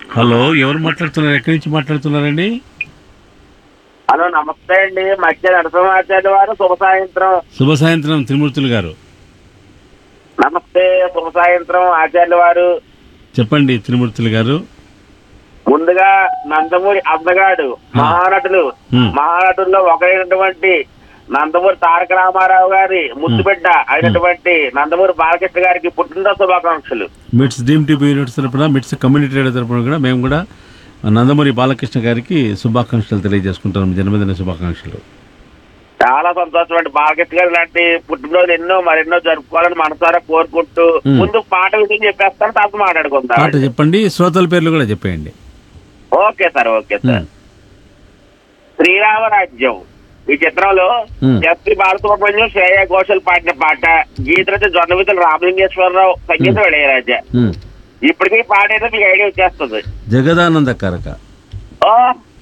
Hello ఎవరు మాట్లాడుతున్నారు ఎక్కడి నుంచి మాట్లాడుతున్నారండి హలో నమస్తే అండి మధ్య నరసింహాచార్య వారు శుభ సాయంత్రం శుభ సాయంత్రం త్రిమూర్తులు గారు నమస్తే శుభ సాయంత్రం ఆచార్య వారు చెప్పండి త్రిమూర్తులు గారు ముందుగా నందమూరి అందగాడు మహానటులు Hmm. మహానటుల్లో ఒకరైనటువంటి నందమూరి తారక రామారావు గారి ముద్దుబిడ్డ అయినటువంటి నందమూరి బాలకృష్ణ గారికి పుట్టినరోజు శుభాకాంక్షలు మిట్స్ డీమ్ టీవీ యూనిట్స్ తరపున మిట్స్ కమ్యూనిటీ రేడియో తరపున కూడా మేము కూడా నందమూరి బాలకృష్ణ గారికి శుభాకాంక్షలు తెలియజేసుకుంటాం జన్మదిన శుభాకాంక్షలు చాలా సంతోషం అండి బాలకృష్ణ గారు ఇలాంటి పుట్టినరోజు ఎన్నో మరెన్నో జరుపుకోవాలని మనసారా కోరుకుంటూ Hmm. ముందు పాట విషయం చెప్పేస్తాను తర్వాత పాట మాట్లాడుకుందాం చెప్పండి శ్రోతల పేర్లు కూడా చెప్పేయండి okay sir okay sir um. Sri Rama Rajyam ఈ చిత్రంలో Hmm. ఎస్పి బాలసుబ్రహ్మణ్యం శ్రేయ ఘోషల్ పాడిన పాట గీతరచ జొన్నవితుల రామలింగేశ్వరరావు సంగీతం ఇళయరాజా ఉమ్. ఇప్పటికీ పాట ఏదో మీకు ఐడియా వచ్చేస్తుంది జగదానంద కారక ఓ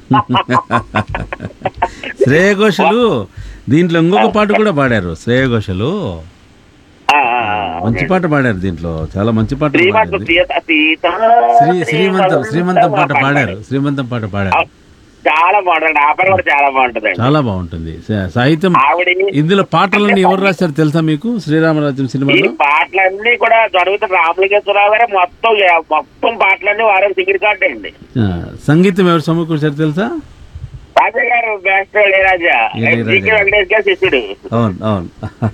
శ్రేయ ఘోషలు దీంట్లో ఇంకొక పాట కూడా పాడారు శ్రేయ ఘోషలు ఆ, ఆ, ఆ, మంచి పాట పాడారు దీంట్లో చాలా మంచి పాట శ్రీమంతం పాడారు సీత సీత శ్రీ శ్రీమంతం శ్రీమంతం పాట పాడారు శ్రీమంతం పాట పాడారు చాలా బాగుంటుంది ఆ పాట కూడా చాలా బాగుంటుంది చాలా బాగుంటుంది సా- సాహిత్యం ఆవిడ ఇందులో పాటలన్నీ ఎవరు రాశారు తెలుసా మీకు శ్రీరామరాజ్యం ఈ సినిమాలో పాటలన్నీ కూడా జరుగుతున్న రామలింగేశ్వరరావు గారే మొత్తం మొత్తం పాటలన్నీ వారే సిగిరి కార్డు అండి ఆ, సంగీతం ఎవరు సమకూర్చారు తెలుసా రాజా గారు బెస్ట్ ఇళయరాజా ఇళయరాజా. జీకే వెంకటేష్ గారు శిష్యుడు అవును అవును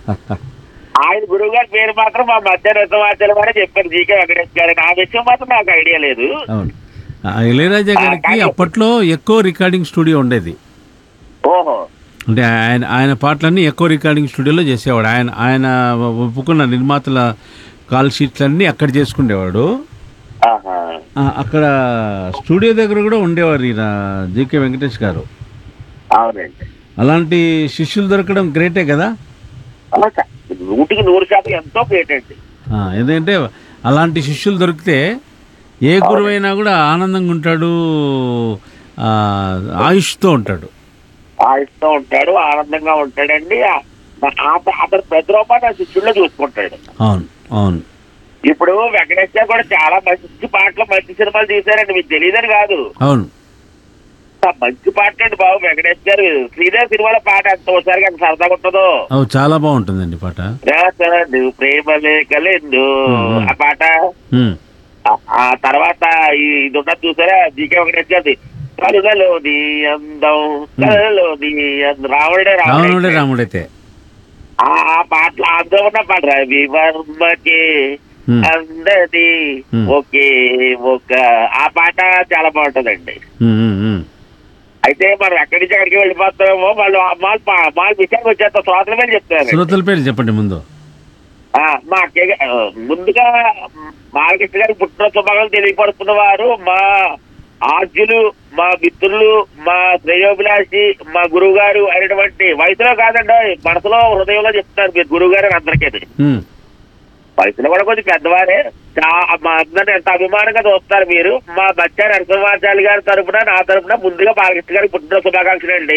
ఆయన గురువు గారి పేరు మాత్రం మా మధ్య రసమాచార్య వారే చెప్పారు జీకే వెంకటేష్ గారు ఆ విషయం మాత్రం నాకు ఐడియా లేదు అవును ఆ, ఇళయరాజా గారికి అప్పట్లో ఎక్కువ రికార్డింగ్ స్టూడియో ఉండేది ఓహో అంటే ఆయన ఆయన పాటలన్నీ ఎక్కువ రికార్డింగ్ స్టూడియోలో చేసేవాడు ఆయన ఆయన ఒప్పుకున్న నిర్మాతల కాల్ షీట్లన్నీ అక్కడ చేసుకునేవాడు ఆహా. ఆ, అక్కడ స్టూడియో దగ్గర కూడా ఉండేవారు ఈయన జీకే వెంకటేష్ గారు అవునండి అలాంటి శిష్యులు దొరకడం గ్రేటే కదా అలా చ- నూటికి నూరు శాతం ఎంతో పేటండి ఆ, ఎందుకంటే అలాంటి శిష్యులు దొరికితే ఏ గురువైనా కూడా ఆనందంగా ఉంటాడు ఆ, ఆయుష్తో ఉంటాడు ఆయుష్తో ఉంటాడు ఆనందంగా ఉంటాడండి ఆ- ఆ- అతను ప్రతి రూపాయలు ఆ శిష్యుల్లో చూసుకుంటాడు అవును అవును ఇప్పుడు వెంకటేష్ గారు కూడా చాలా మంచి పాటలు మంచి సినిమాలు తీశారండి మీకు తెలియదని కాదు అవును ఆ మంచి పాట అండి బాబు వెంకటేష్ గారు శ్రీదేవి సినిమాలో పాట ఎంత ఒకసారి అంత సరదాగా ఉంటుందో అవు చాలా బాగుంటుందండి పాట రాసాడు ప్రేమ లేఖలెందు మ్మ్. ఆ పాట ఉమ్, ఆ- ఆ తర్వాత ఈ- ఇది ఉన్నది చూసారా జీకే వెంకటేష్ గారి కలుగలోని అందం కలుగలోని అందం రావణుడే రావణుడే రావణుడే రాముడైతే ఆ ఆ పాటలు అందం ఉన్న పాట రవి వర్మకి ఉమ్, అందది మ్మ్. ఒకే ఒక ఆ పాట చాలా బాగుంటుందండి ఉమ్, ఉమ్, ఉమ్. అయితే మనం ఎక్కడి నుంచి అక్కడికి వెళ్ళిపోతామో వాళ్ళు మాల్ మాల్ విషయానికి వచ్చేస్తాం శ్రోతల మీద చెప్తారు శ్రోతల పేరు చెప్పండి ముందు ఆ, మా అక్కయ్య గా- ఆ, ముందుగా బాలకృష్ణ గారికి పుట్టిన శుభాకాంక్షలు తెలియపడుతున్న వారు మా ఆర్జులు మా మిత్రులు మా శ్రేయోభిలాషి మా గురువు గారు అయినటువంటి వయసులో కాదండి మనసులో హృదయంలో చెప్తున్నారు మీరు గురువు గారు అని అందరికీ ఉమ్, వయసులో కూడా కొంచెం పెద్దవారే చా- మా అందరిని ఎంత అభిమానంగా చూస్తారు మీరు మా బచ్చా నరసింహాచార్య గారి తరపున నా తరపున ముందుగా బాలకృష్ణ గారికి పుట్టిన శుభాకాంక్షలు అండి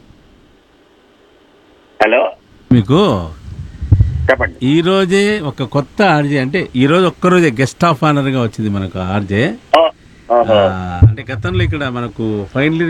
హలో మీకు చెప్పండి ఈ రోజే ఒక కొత్త ఆర్జే అంటే ఈ రోజు ఒక్కరోజే గెస్ట్ ఆఫ్ ఆనర్ గా వచ్చింది మనకు ఆర్జే ఓ, ఓహో. అంటే గతంలో ఇక్కడ మనకు ఫైనల్